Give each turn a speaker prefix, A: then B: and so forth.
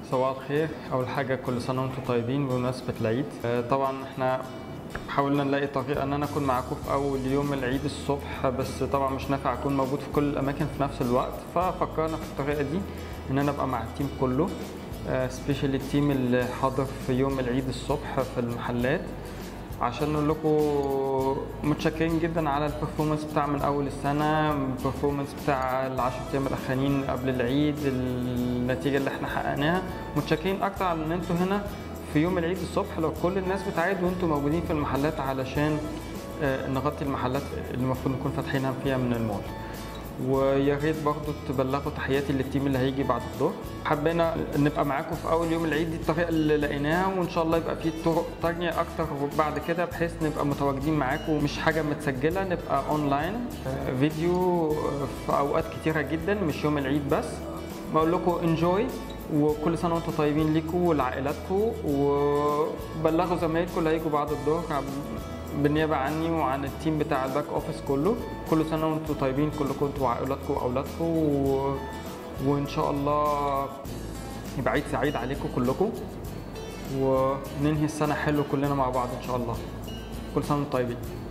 A: صباح الخير اول حاجه كل سنه وانتم طيبين بمناسبه العيد آه، طبعا احنا حاولنا نلاقي طريقه ان انا اكون معاكم في اول يوم العيد الصبح بس طبعا مش نافع اكون موجود في كل الاماكن في نفس الوقت ففكرنا في الطريقه دي ان انا ابقى مع التيم كله سبيشالي التيم اللي حاضر في يوم العيد الصبح في المحلات عشان نقول لكم متشكرين جدا على البرفورمانس بتاع من اول السنه البرفورمانس بتاع العشر ايام الاخرانيين قبل العيد النتيجه اللي احنا حققناها متشكرين اكتر على ان انتوا هنا في يوم العيد الصبح لو كل الناس بتعيد وانتوا موجودين في المحلات علشان آه، نغطي المحلات اللي المفروض نكون فاتحينها فيها من المول ويا ريت برضه تبلغوا تحياتي للتيم اللي هيجي بعد الظهر حبينا نبقى معاكم في اول يوم العيد دي الطريقه اللي لقيناها وان شاء الله يبقى في طرق تانية اكتر بعد كده بحيث نبقى متواجدين معاكم مش حاجه متسجله نبقى اونلاين آه، فيديو آه، في اوقات كتيره جدا مش يوم العيد بس بقول لكم انجوي وكل سنه وانتم طيبين ليكم ولعائلاتكم وبلغوا زمايلكم اللي هيجوا بعد الظهر عم- بالنيابه عني وعن التيم بتاع الباك اوفيس كله كل سنه وانتم طيبين كلكم انتوا وعائلاتكم واولادكم و... وان شاء الله يبقى عيد سعيد عليكم كلكم وننهي السنه حلو كلنا مع بعض ان شاء الله كل سنه وانتم طيبين